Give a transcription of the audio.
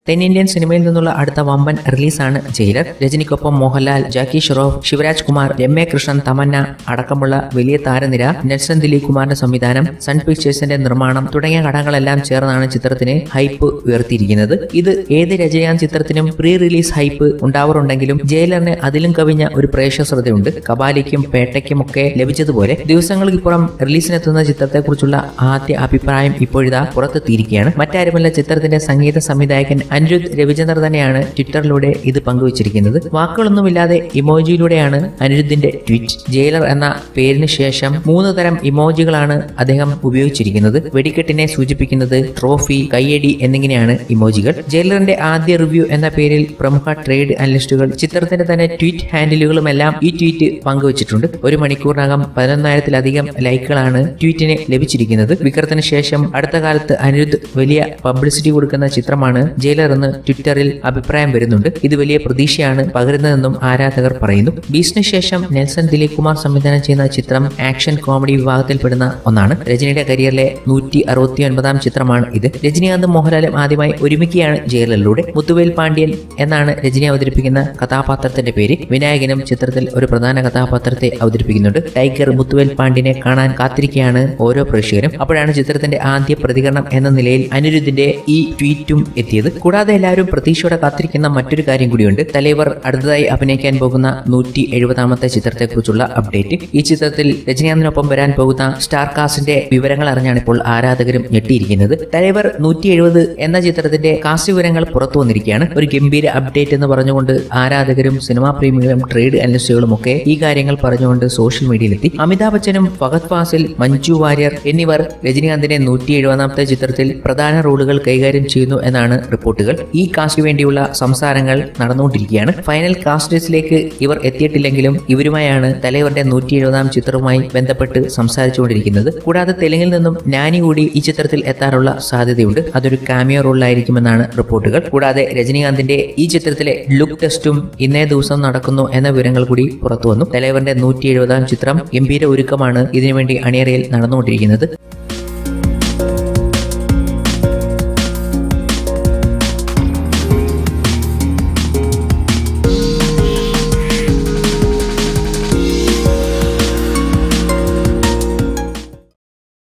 തെന്നിന്ത്യൻ സിനിമയിൽ നിന്നുള്ള അടുത്ത വമ്പൻ റിലീസാണ് ജയിലർ രജനിക്കൊപ്പം മോഹൻലാൽ ജാക്കി ഷെറോഫ് ശിവരാജ് കുമാർ രമ്യ കൃഷ്ണൻ തമന്ന അടക്കമുള്ള വലിയ താരനിര നെൽസൺ ദിലീപ് കുമാറിന്റെ സംവിധാനം സൺ പിക്ചേഴ്സിന്റെ നിർമ്മാണം തുടങ്ങിയ ഘടകങ്ങളെല്ലാം ചേർന്നാണ് ചിത്രത്തിന് ഹൈപ്പ് ഉയർത്തിയിരിക്കുന്നത് ഇത് ഏത് രജനീകാന്ത് ചിത്രത്തിനും പ്രീ റിലീസ് ഹൈപ്പ് ഉണ്ടാവാറുണ്ടെങ്കിലും ജയിലറിന് അതിലും കവിഞ്ഞ ഒരു പ്രേക്ഷക ശ്രദ്ധയുണ്ട് കബാലിക്കും പേട്ടയ്ക്കും ഒക്കെ ലഭിച്ചതുപോലെ ദിവസങ്ങൾക്കിപ്പുറം റിലീസിനെത്തുന്ന ചിത്രത്തെക്കുറിച്ചുള്ള ആദ്യ അഭിപ്രായം ഇപ്പോഴിതാ പുറത്തെത്തിയിരിക്കുകയാണ് മറ്റാരുമല്ല ചിത്രത്തിന്റെ സംഗീത സംവിധായകൻ അനിരുദ്ധ് രവിചന്ദ്ര തന്നെയാണ് ട്വിറ്ററിലൂടെ ഇത് പങ്കുവച്ചിരിക്കുന്നത് വാക്കുകളൊന്നുമില്ലാതെ ഇമോജിയിലൂടെയാണ് അനിരുദ്ധിന്റെ ട്വീറ്റ് ജയിലർ എന്ന പേരിന് ശേഷം മൂന്ന് തരം ഇമോജികളാണ് അദ്ദേഹം ഉപയോഗിച്ചിരിക്കുന്നത് വെടിക്കെട്ടിനെ സൂചിപ്പിക്കുന്നത് ട്രോഫി കയ്യടി എന്നിങ്ങനെയാണ് ഇമോജികൾ ജയിലറിന്റെ ആദ്യ റിവ്യൂ എന്ന പേരിൽ പ്രമുഖ ട്രേഡ് അനലിസ്റ്റുകൾ ചിത്രത്തിന്റെ തന്നെ ട്വീറ്റ് ഹാൻഡിലുകളുമെല്ലാം ഈ ട്വീറ്റ് പങ്കുവച്ചിട്ടുണ്ട് ഒരു മണിക്കൂറിനകം പതിനൊന്നായിരത്തിലധികം ലൈക്കുകളാണ് ട്വീറ്റിന് ലഭിച്ചിരിക്കുന്നത് വിക്രത്തിന് ശേഷം അടുത്ത കാലത്ത് അനിരുദ്ധ് വലിയ പബ്ലിസിറ്റി കൊടുക്കുന്ന ചിത്രമാണ് ജയിലർ എന്ന് ട്വിറ്ററിൽ അഭിപ്രായം വരുന്നുണ്ട് ഇത് വലിയ പ്രതീക്ഷയാണ് പകരുന്നതെന്നും ആരാധകർ പറയുന്നു ബീസിന് ശേഷം നെൽസൺ ദിലീപ് കുമാർ സംവിധാനം ചെയ്യുന്ന ചിത്രം ആക്ഷൻ കോമഡി വിഭാഗത്തിൽപ്പെടുന്ന ഒന്നാണ് രജനിയുടെ കരിയറിലെ നൂറ്റി അറുപത്തി ഒൻപതാം ചിത്രമാണ് ഇത് രജനീകാന്തും മോഹൻലാലും ആദ്യമായി ഒരുമിക്കുകയാണ് ജയിലറിലൂടെ മുത്തുവേൽ പാണ്ഡ്യൻ എന്നാണ് രജനി അവതരിപ്പിക്കുന്ന കഥാപാത്രത്തിന്റെ പേര് വിനായകനും ചിത്രത്തിൽ ഒരു പ്രധാന കഥാപാത്രത്തെ അവതരിപ്പിക്കുന്നുണ്ട് ടൈഗർ മുത്തുവേൽ പാണ്ഡ്യനെ കാണാൻ കാത്തിരിക്കുകയാണ് ഓരോ പ്രേക്ഷകരും അപ്പോഴാണ് ചിത്രത്തിന്റെ ആദ്യ പ്രതികരണം എന്ന നിലയിൽ അനിരുദ്ധിന്റെ ഈ ട്വീറ്റും എത്തിയത് കൂടാതെ എല്ലാവരും പ്രതീക്ഷയോടെ കാത്തിരിക്കുന്ന മറ്റൊരു കാര്യം കൂടിയുണ്ട് തലൈവർ അടുത്തതായി അഭിനയിക്കാൻ പോകുന്ന നൂറ്റി എഴുപതാമത്തെ ചിത്രത്തെക്കുറിച്ചുള്ള അപ്ഡേറ്റ് ഈ ചിത്രത്തിൽ രജനീകാന്തിനൊപ്പം വരാൻ പോകുന്ന സ്റ്റാർ കാസ്റ്റിന്റെ വിവരങ്ങൾ അറിഞ്ഞാണ് ഇപ്പോൾ ആരാധകരും ഞെട്ടിയിരിക്കുന്നത് തലൈവർ നൂറ്റി എഴുപത് എന്ന ചിത്രത്തിന്റെ കാസ്റ്റ് വിവരങ്ങൾ പുറത്തു വന്നിരിക്കുകയാണ് ഒരു ഗംഭീര അപ്ഡേറ്റ് എന്ന് പറഞ്ഞുകൊണ്ട് ആരാധകരും സിനിമാ പ്രേമികളും ട്രേഡ് അനലിസ്റ്റുകളും ഒക്കെ ഈ കാര്യങ്ങൾ പറഞ്ഞുകൊണ്ട് സോഷ്യൽ മീഡിയയിലെത്തി അമിതാഭ് ബച്ചനും ഫഹദ് ഫാസിൽ മഞ്ജു വാര്യർ എന്നിവർ രജനീകാന്തിന്റെ നൂറ്റി എഴുപതാമത്തെ ചിത്രത്തിൽ പ്രധാന റോളുകൾ കൈകാര്യം ചെയ്യുന്നു എന്നാണ് റിപ്പോർട്ടുകൾ ഈ കാസ്റ്റിന് വേണ്ടിയുള്ള സംസാരങ്ങൾ നടന്നുകൊണ്ടിരിക്കുകയാണ് ഫൈനൽ കാസ്റ്റ് ലിസ്റ്റിലേക്ക് ഇവർ എത്തിയിട്ടില്ലെങ്കിലും ഇവരുമായാണ് തലൈവരുടെ നൂറ്റി എഴുപതാം ചിത്രവുമായി ബന്ധപ്പെട്ട് സംസാരിച്ചുകൊണ്ടിരിക്കുന്നത് കൂടാതെ തെലുങ്കിൽ നിന്നും നാനി കൂടി ഈ ചിത്രത്തിൽ എത്താനുള്ള സാധ്യതയുണ്ട് അതൊരു കാമിയോ റോളിലായിരിക്കുമെന്നാണ് റിപ്പോർട്ടുകൾ കൂടാതെ രജനീകാന്തിന്റെ ഈ ചിത്രത്തിലെ ലുക്ക് ടെസ്റ്റും ഇന്നേ ദിവസം നടക്കുന്നു എന്ന വിവരങ്ങൾ കൂടി പുറത്തു വന്നു തലൈവറിന്റെ നൂറ്റി എഴുപതാം ചിത്രം ഗംഭീര ഒരുക്കമാണ് ഇതിനുവേണ്ടി അണിയറയിൽ നടന്നുകൊണ്ടിരിക്കുന്നത്